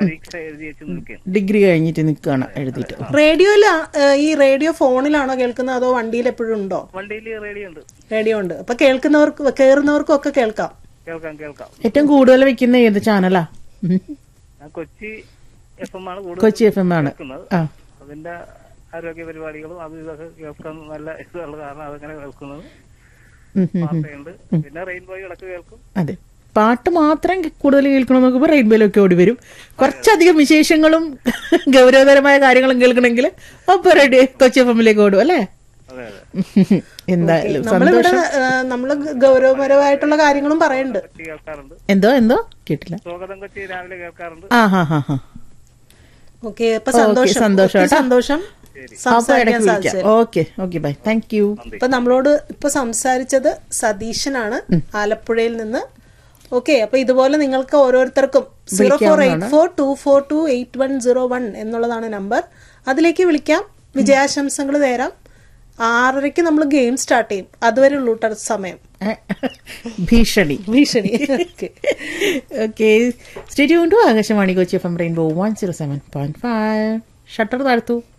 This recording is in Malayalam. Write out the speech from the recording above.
പരീക്ഷ എഴുതി വെച്ച് നിൽക്കുകയാണ് ഡിഗ്രി കഴിഞ്ഞിട്ട് നിൽക്കുകയാണ് എഴുതിയിട്ട് റേഡിയോയിൽ ഈ റേഡിയോ ഫോണിലാണോ കേൾക്കുന്നത് അതോ വണ്ടിയിൽ എപ്പോഴും ഉണ്ടോ വണ്ടിയിൽ റേഡിയോ ഉണ്ട് റേഡിയോ ഉണ്ട് അപ്പൊ കേൾക്കുന്നവർക്ക് കേറുന്നവർക്കും ഒക്കെ കേൾക്കാം കേൾക്കാം കേൾക്കാം ഏറ്റവും കൂടുതൽ വെക്കുന്ന ഏത് ചാനലാ ഉം. ഞാൻ കൊച്ചി എഫ് എം ആണ് കൂടുതൽ കൊച്ചി എഫ് എം ആണ് കേൾക്കുന്നത് ആ അതിന്റെ ആരോഗ്യ പരിപാടികളും അതും ഇതൊക്കെ കേൾക്കാൻ നല്ല ഇതുള്ള കാരണം അതങ്ങനെ കേൾക്കുന്നത് ഉം, ഉം, ഉം. വാർത്തയുണ്ട് പിന്നെ റെയിൻബോ ഇടക്ക് കേൾക്കും അതെ പാട്ട് മാത്രം കൂടുതൽ കേൾക്കണം നോക്കുമ്പോൾ റെയിൻബോയിലൊക്കെ ഓടി വരും കുറച്ചധികം വിശേഷങ്ങളും ഗൗരവതരമായ കാര്യങ്ങളും കേൾക്കണമെങ്കിൽ അപ്പൊ റെഡി കൊച്ചി എഫ് എമ്മിലേക്ക് ഓടും അല്ലേ അതെ അതെ എന്തായാലും നമ്മളിവിടെ നമ്മള് ഗൗരവപരമായിട്ടുള്ള കാര്യങ്ങളും പറയുന്നുണ്ട് കൊച്ചി കേൾക്കാറുണ്ട് എന്തോ എന്തോ കേട്ടില്ല സ്വാഗതം കൊച്ചി രാവിലെ കേൾക്കാറുണ്ട് ആ ഹാ ഹാ ഹാ ഓക്കെ അപ്പൊ സന്തോഷം സന്തോഷം ഒത്തിരി കേട്ടോ. സന്തോഷം അപ്പൊ സംസാരിക്കാൻ ഇടയ്ക്ക് സാധിച്ചത് വിളിക്കാം okay okay bye thank you ഇപ്പൊ നമ്മളോട് ഇപ്പൊ സംസാരിച്ചത് സതീശനാണ് ആലപ്പുഴയിൽ നിന്ന് ഓക്കെ അപ്പൊ ഇതുപോലെ നിങ്ങൾക്ക് ഓരോരുത്തർക്കും zero four eight four two four two eight one zero one എന്നുള്ളതാണ് നമ്പർ അതിലേക്ക് വിളിക്കാം വിജയാശംസകൾ നേരാം ആറരയ്ക്ക് നമ്മൾ ഗെയിം സ്റ്റാർട്ട് ചെയ്യും അതുവരെ ഉള്ളൂ കേട്ടോ സമയം ഭീഷണി ഭീഷണി okay okay stay tuned to Akashvani Kochi F M rainbow one zero seven point five shutter താഴ്ത്തു